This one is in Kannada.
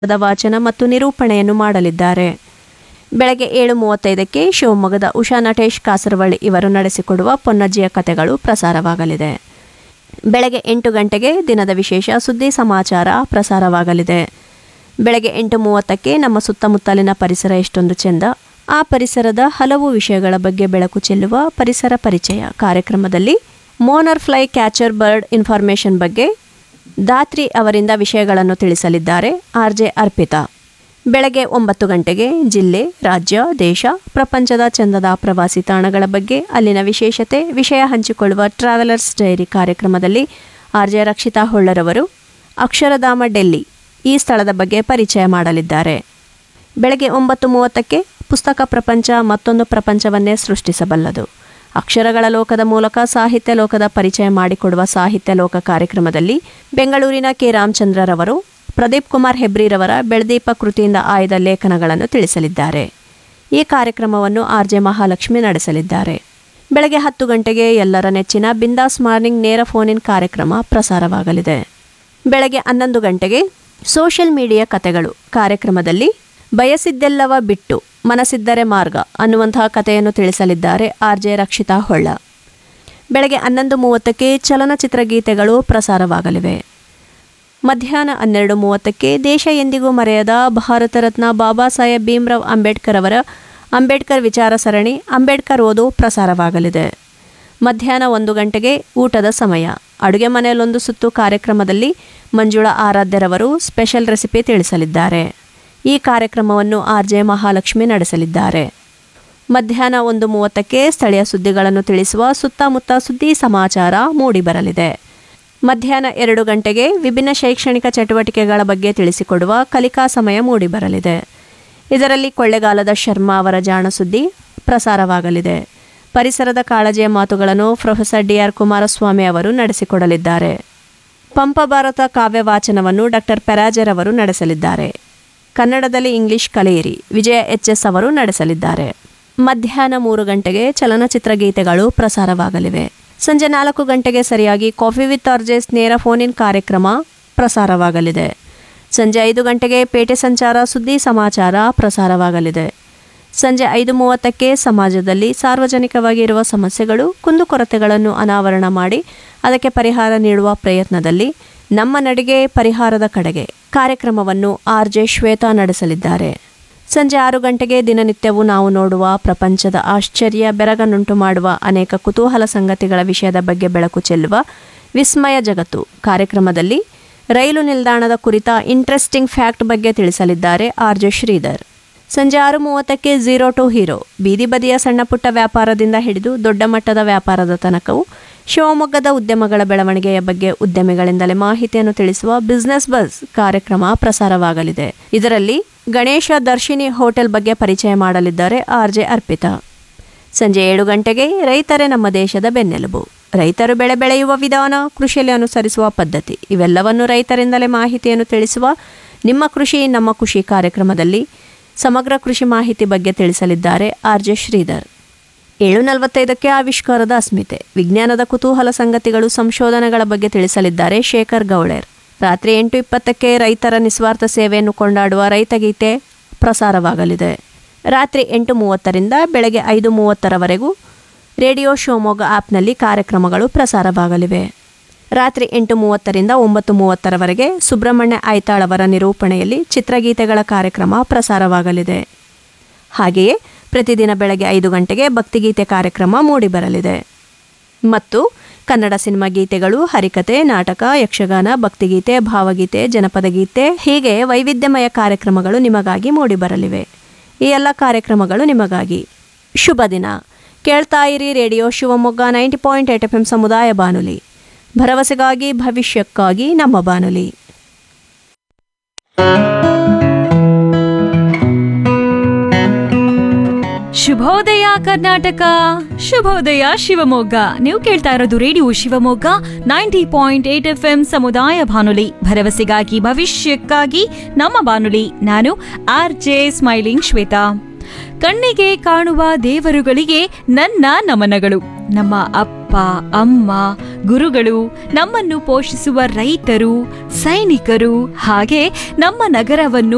ದ ವಾಚನ ಮತ್ತು ನಿರೂಪಣೆಯನ್ನು ಮಾಡಲಿದ್ದಾರೆ ಬೆಳಗ್ಗೆ ಏಳು ಮೂವತ್ತೈದಕ್ಕೆ ಶಿವಮೊಗ್ಗದ ಉಷಾ ನಟೇಶ್ ಕಾಸರವಳ್ಳಿ ಇವರು ನಡೆಸಿಕೊಡುವ ಪೊನ್ನಜ್ಜಿಯ ಕಥೆಗಳು ಪ್ರಸಾರವಾಗಲಿದೆ ಬೆಳಗ್ಗೆ ಎಂಟು ಗಂಟೆಗೆ ದಿನದ ವಿಶೇಷ ಸುದ್ದಿ ಸಮಾಚಾರ ಪ್ರಸಾರವಾಗಲಿದೆ ಬೆಳಗ್ಗೆ ಎಂಟು ಮೂವತ್ತಕ್ಕೆ ನಮ್ಮ ಸುತ್ತಮುತ್ತಲಿನ ಪರಿಸರ ಎಷ್ಟೊಂದು ಚೆಂದ ಆ ಪರಿಸರದ ಹಲವು ವಿಷಯಗಳ ಬಗ್ಗೆ ಬೆಳಕು ಚೆಲ್ಲುವ ಪರಿಸರ ಪರಿಚಯ ಕಾರ್ಯಕ್ರಮದಲ್ಲಿ monarch fly catcher bird information ಬಗ್ಗೆ ದಾತ್ರಿ ಅವರಿಂದ ವಿಷಯಗಳನ್ನು ತಿಳಿಸಲಿದ್ದಾರೆ ಆರ್ಜೆ ಅರ್ಪಿತಾ ಬೆಳಗ್ಗೆ ಒಂಬತ್ತು ಗಂಟೆಗೆ ಜಿಲ್ಲೆ ರಾಜ್ಯ ದೇಶ ಪ್ರಪಂಚದ ಚಂದದ ಪ್ರವಾಸಿ ತಾಣಗಳ ಬಗ್ಗೆ ಅಲ್ಲಿನ ವಿಶೇಷತೆ ವಿಷಯ ಹಂಚಿಕೊಳ್ಳುವ ಟ್ರಾವೆಲರ್ಸ್ ಡೈರಿ ಕಾರ್ಯಕ್ರಮದಲ್ಲಿ ಆರ್ಜೆ ರಕ್ಷಿತಾ ಹೊಳ್ಳರವರು ಅಕ್ಷರಧಾಮ ಡೆಲ್ಲಿ ಈ ಸ್ಥಳದ ಬಗ್ಗೆ ಪರಿಚಯ ಮಾಡಲಿದ್ದಾರೆ ಬೆಳಗ್ಗೆ ಒಂಬತ್ತು ಮೂವತ್ತಕ್ಕೆ ಪುಸ್ತಕ ಪ್ರಪಂಚ ಮತ್ತೊಂದು ಪ್ರಪಂಚವನ್ನೇ ಸೃಷ್ಟಿಸಬಲ್ಲದು ಅಕ್ಷರಗಳ ಲೋಕದ ಮೂಲಕ ಸಾಹಿತ್ಯ ಲೋಕದ ಪರಿಚಯ ಮಾಡಿಕೊಡುವ ಸಾಹಿತ್ಯ ಲೋಕ ಕಾರ್ಯಕ್ರಮದಲ್ಲಿ ಬೆಂಗಳೂರಿನ ಕೆ ರಾಮಚಂದ್ರರವರು ಪ್ರದೀಪ್ ಕುಮಾರ್ ಹೆಬ್ರಿರವರ ಬೆಳದೀಪ ಕೃತಿಯಿಂದ ಆಯ್ದ ಲೇಖನಗಳನ್ನು ತಿಳಿಸಲಿದ್ದಾರೆ ಈ ಕಾರ್ಯಕ್ರಮವನ್ನು ಆರ್ ಜೆ ಮಹಾಲಕ್ಷ್ಮಿ ನಡೆಸಲಿದ್ದಾರೆ ಬೆಳಗ್ಗೆ ಹತ್ತು ಗಂಟೆಗೆ ಎಲ್ಲರ ನೆಚ್ಚಿನ ಬಿಂದಾಸ್ ಮಾರ್ನಿಂಗ್ ನೇರ ಫೋನ್ ಇನ್ ಕಾರ್ಯಕ್ರಮ ಪ್ರಸಾರವಾಗಲಿದೆ ಬೆಳಗ್ಗೆ ಹನ್ನೊಂದು ಗಂಟೆಗೆ ಸೋಷಿಯಲ್ ಮೀಡಿಯಾ ಕತೆಗಳು ಕಾರ್ಯಕ್ರಮದಲ್ಲಿ ಬಯಸಿದ್ದೆಲ್ಲವ ಬಿಟ್ಟು ಮನಸ್ಸಿದ್ದರೆ ಮಾರ್ಗ ಅನ್ನುವಂತಹ ಕಥೆಯನ್ನು ತಿಳಿಸಲಿದ್ದಾರೆ ಆರ್ ಜೆ ರಕ್ಷಿತಾ ಹೊಳ್ಳ ಬೆಳಗ್ಗೆ ಹನ್ನೊಂದು ಮೂವತ್ತಕ್ಕೆ ಚಲನಚಿತ್ರ ಗೀತೆಗಳು ಪ್ರಸಾರವಾಗಲಿವೆ ಮಧ್ಯಾಹ್ನ ಹನ್ನೆರಡು ಮೂವತ್ತಕ್ಕೆ ದೇಶ ಎಂದಿಗೂ ಮರೆಯದ ಭಾರತ ರತ್ನ ಬಾಬಾ ಸಾಹೇಬ್ ಭೀಮ್ರಾವ್ ಅಂಬೇಡ್ಕರ್ ಅವರ ಅಂಬೇಡ್ಕರ್ ವಿಚಾರ ಸರಣಿ ಅಂಬೇಡ್ಕರ್ ಓದು ಪ್ರಸಾರವಾಗಲಿದೆ ಮಧ್ಯಾಹ್ನ ಒಂದು ಗಂಟೆಗೆ ಊಟದ ಸಮಯ ಅಡುಗೆ ಮನೆಯಲ್ಲೊಂದು ಸುತ್ತು ಕಾರ್ಯಕ್ರಮದಲ್ಲಿ ಮಂಜುಳಾ ಆರಾಧ್ಯರವರು ಸ್ಪೆಷಲ್ ರೆಸಿಪಿ ತಿಳಿಸಲಿದ್ದಾರೆ ಈ ಕಾರ್ಯಕ್ರಮವನ್ನು ಆರ್ ಜೆ ಮಹಾಲಕ್ಷ್ಮಿ ನಡೆಸಲಿದ್ದಾರೆ ಮಧ್ಯಾಹ್ನ ಒಂದು ಮೂವತ್ತಕ್ಕೆ ಸ್ಥಳೀಯ ಸುದ್ದಿಗಳನ್ನು ತಿಳಿಸುವ ಸುತ್ತಮುತ್ತ ಸುದ್ದಿ ಸಮಾಚಾರ ಮೂಡಿಬರಲಿದೆ ಮಧ್ಯಾಹ್ನ ಎರಡು ಗಂಟೆಗೆ ವಿಭಿನ್ನ ಶೈಕ್ಷಣಿಕ ಚಟುವಟಿಕೆಗಳ ಬಗ್ಗೆ ತಿಳಿಸಿಕೊಡುವ ಕಲಿಕಾ ಸಮಯ ಮೂಡಿಬರಲಿದೆ ಇದರಲ್ಲಿ ಕೊಳ್ಳೆಗಾಲದ ಶರ್ಮಾ ಅವರ ಜಾಣ ಸುದ್ದಿ ಪ್ರಸಾರವಾಗಲಿದೆ ಪರಿಸರದ ಕಾಳಜಿಯ ಮಾತುಗಳನ್ನು ಪ್ರೊಫೆಸರ್ ಡಿ ಆರ್ ಕುಮಾರಸ್ವಾಮಿ ಅವರು ನಡೆಸಿಕೊಡಲಿದ್ದಾರೆ ಪಂಪ ಭಾರತ ಕಾವ್ಯ ವಾಚನವನ್ನು ಡಾಕ್ಟರ್ ಪೆರಾಜರ್ ಅವರು ನಡೆಸಲಿದ್ದಾರೆ ಕನ್ನಡದಲ್ಲಿ ಇಂಗ್ಲಿಷ್ ಕಲಿಯಿರಿ ವಿಜಯ ಎಚ್ ಎಸ್ ಅವರು ನಡೆಸಲಿದ್ದಾರೆ ಮಧ್ಯಾಹ್ನ ಮೂರು ಗಂಟೆಗೆ ಚಲನಚಿತ್ರ ಗೀತೆಗಳು ಪ್ರಸಾರವಾಗಲಿವೆ ಸಂಜೆ ನಾಲ್ಕು ಗಂಟೆಗೆ ಸರಿಯಾಗಿ ಕಾಫಿ ವಿತ್ ಅರ್ಜೆಸ್ ನೇರ ಫೋನ್ ಇನ್ ಕಾರ್ಯಕ್ರಮ ಪ್ರಸಾರವಾಗಲಿದೆ ಸಂಜೆ ಐದು ಗಂಟೆಗೆ ಪೇಟೆ ಸಂಚಾರ ಸುದ್ದಿ ಸಮಾಚಾರ ಪ್ರಸಾರವಾಗಲಿದೆ ಸಂಜೆ ಐದು ಮೂವತ್ತಕ್ಕೆ ಸಮಾಜದಲ್ಲಿ ಸಾರ್ವಜನಿಕವಾಗಿ ಇರುವ ಸಮಸ್ಯೆಗಳು ಕುಂದುಕೊರತೆಗಳನ್ನು ಅನಾವರಣ ಮಾಡಿ ಅದಕ್ಕೆ ಪರಿಹಾರ ನೀಡುವ ಪ್ರಯತ್ನದಲ್ಲಿ ನಮ್ಮ ನಡಿಗೆ ಪರಿಹಾರದ ಕಡೆಗೆ ಕಾರ್ಯಕ್ರಮವನ್ನು ಆರ್ ಜೆ ಶ್ವೇತಾ ನಡೆಸಲಿದ್ದಾರೆ ಸಂಜೆ ಆರು ಗಂಟೆಗೆ ದಿನನಿತ್ಯವೂ ನಾವು ನೋಡುವ ಪ್ರಪಂಚದ ಆಶ್ಚರ್ಯ ಬೆರಗನ್ನುಂಟು ಮಾಡುವ ಅನೇಕ ಕುತೂಹಲ ಸಂಗತಿಗಳ ವಿಷಯದ ಬಗ್ಗೆ ಬೆಳಕು ಚೆಲ್ಲುವ ವಿಸ್ಮಯ ಜಗತ್ತು ಕಾರ್ಯಕ್ರಮದಲ್ಲಿ ರೈಲು ನಿಲ್ದಾಣದ ಕುರಿತ ಇಂಟ್ರೆಸ್ಟಿಂಗ್ ಫ್ಯಾಕ್ಟ್ ಬಗ್ಗೆ ತಿಳಿಸಲಿದ್ದಾರೆ ಆರ್ ಜೆ ಶ್ರೀಧರ್ ಸಂಜೆ ಆರು ಮೂವತ್ತಕ್ಕೆ ಝೀರೋ ಟು ಹೀರೋ ಬೀದಿ ಬದಿಯ ಸಣ್ಣ ಪುಟ್ಟ ವ್ಯಾಪಾರದಿಂದ ಹಿಡಿದು ದೊಡ್ಡ ಮಟ್ಟದ ವ್ಯಾಪಾರದ ತನಕವು ಶಿವಮೊಗ್ಗದ ಉದ್ಯಮಗಳ ಬೆಳವಣಿಗೆಯ ಬಗ್ಗೆ ಉದ್ಯಮಿಗಳಿಂದಲೇ ಮಾಹಿತಿಯನ್ನು ತಿಳಿಸುವ ಬಿಸ್ನೆಸ್ ಬಸ್ ಕಾರ್ಯಕ್ರಮ ಪ್ರಸಾರವಾಗಲಿದೆ ಇದರಲ್ಲಿ ಗಣೇಶ ದರ್ಶಿನಿ ಹೋಟೆಲ್ ಬಗ್ಗೆ ಪರಿಚಯ ಮಾಡಲಿದ್ದಾರೆ ಆರ್ ಜೆ ಅರ್ಪಿತಾ ಸಂಜೆ ಏಳು ಗಂಟೆಗೆ ರೈತರೇ ನಮ್ಮ ದೇಶದ ಬೆನ್ನೆಲುಬು ರೈತರು ಬೆಳೆ ಬೆಳೆಯುವ ವಿಧಾನ ಕೃಷಿಯಲ್ಲಿ ಅನುಸರಿಸುವ ಪದ್ಧತಿ ಇವೆಲ್ಲವನ್ನು ರೈತರಿಂದಲೇ ಮಾಹಿತಿಯನ್ನು ತಿಳಿಸುವ ನಿಮ್ಮ ಕೃಷಿ ನಮ್ಮ ಖುಷಿ ಕಾರ್ಯಕ್ರಮದಲ್ಲಿ ಸಮಗ್ರ ಕೃಷಿ ಮಾಹಿತಿ ಬಗ್ಗೆ ತಿಳಿಸಲಿದ್ದಾರೆ ಆರ್ ಜೆ ಶ್ರೀಧರ್ ಏಳು ನಲವತ್ತೈದಕ್ಕೆ ಆವಿಷ್ಕಾರದ ಅಸ್ಮಿತೆ ವಿಜ್ಞಾನದ ಕುತೂಹಲ ಸಂಗತಿಗಳು ಸಂಶೋಧನೆಗಳ ಬಗ್ಗೆ ತಿಳಿಸಲಿದ್ದಾರೆ ಶೇಖರ್ ಗೌಳೇರ್ ರಾತ್ರಿ ಎಂಟು ಇಪ್ಪತ್ತಕ್ಕೆ ರೈತರ ನಿಸ್ವಾರ್ಥ ಸೇವೆಯನ್ನು ಕೊಂಡಾಡುವ ರೈತಗೀತೆ ಪ್ರಸಾರವಾಗಲಿದೆ ರಾತ್ರಿ ಎಂಟು ಮೂವತ್ತರಿಂದ ಬೆಳಗ್ಗೆ ಐದು ಮೂವತ್ತರವರೆಗೂ ರೇಡಿಯೋ ಶಿವಮೊಗ್ಗ ಆ್ಯಪ್ನಲ್ಲಿ ಕಾರ್ಯಕ್ರಮಗಳು ಪ್ರಸಾರವಾಗಲಿವೆ ರಾತ್ರಿ ಎಂಟು ಮೂವತ್ತರಿಂದ ಒಂಬತ್ತು ಮೂವತ್ತರವರೆಗೆ ಸುಬ್ರಹ್ಮಣ್ಯ ಐತಾಳ್ ಅವರ ನಿರೂಪಣೆಯಲ್ಲಿ ಚಿತ್ರಗೀತೆಗಳ ಕಾರ್ಯಕ್ರಮ ಪ್ರಸಾರವಾಗಲಿದೆ ಹಾಗೆಯೇ ಪ್ರತಿದಿನ ಬೆಳಗ್ಗೆ ಐದು ಗಂಟೆಗೆ ಭಕ್ತಿಗೀತೆ ಕಾರ್ಯಕ್ರಮ ಮೂಡಿಬರಲಿದೆ ಮತ್ತು ಕನ್ನಡ ಸಿನಿಮಾ ಗೀತೆಗಳು ಹರಿಕತೆ ನಾಟಕ ಯಕ್ಷಗಾನ ಭಕ್ತಿಗೀತೆ ಭಾವಗೀತೆ ಜನಪದ ಗೀತೆ ಹೀಗೆ ವೈವಿಧ್ಯಮಯ ಕಾರ್ಯಕ್ರಮಗಳು ನಿಮಗಾಗಿ ಮೂಡಿಬರಲಿವೆ ಈ ಎಲ್ಲ ಕಾರ್ಯಕ್ರಮಗಳು ನಿಮಗಾಗಿ ಶುಭ ದಿನ ಕೇಳ್ತಾ ಇರಿ radio Shivamogga ninety point eight F M ಸಮುದಾಯ ಬಾನುಲಿ ಭರವಸೆಗಾಗಿ ಭವಿಷ್ಯಕ್ಕಾಗಿ ನಮ್ಮ ಬಾನುಲಿ ಶುಭೋದಯ ಕರ್ನಾಟಕ ಶುಭೋದಯ ಶಿವಮೊಗ್ಗ ನೀವು ಕೇಳ್ತಾ ಇರೋದು radio Shivamogga ninety point eight F M ಸಮುದಾಯ ಬಾನುಲಿ ಭರವಸೆಗಾಗಿ ಭವಿಷ್ಯಕ್ಕಾಗಿ ನಮ್ಮ ಬಾನುಲಿ ನಾನು ಆರ್ ಜೆ ಸ್ಮೈಲಿಂಗ್ ಶ್ವೇತಾ ಕಣ್ಣಿಗೆ ಕಾಣುವ ದೇವರುಗಳಿಗೆ ನನ್ನ ನಮನಗಳು ನಮ್ಮ ಅಪ್ಪ ಅಮ್ಮ ಗುರುಗಳು ನಮ್ಮನ್ನು ಪೋಷಿಸುವ ರೈತರು ಸೈನಿಕರು ಹಾಗೆ ನಮ್ಮ ನಗರವನ್ನು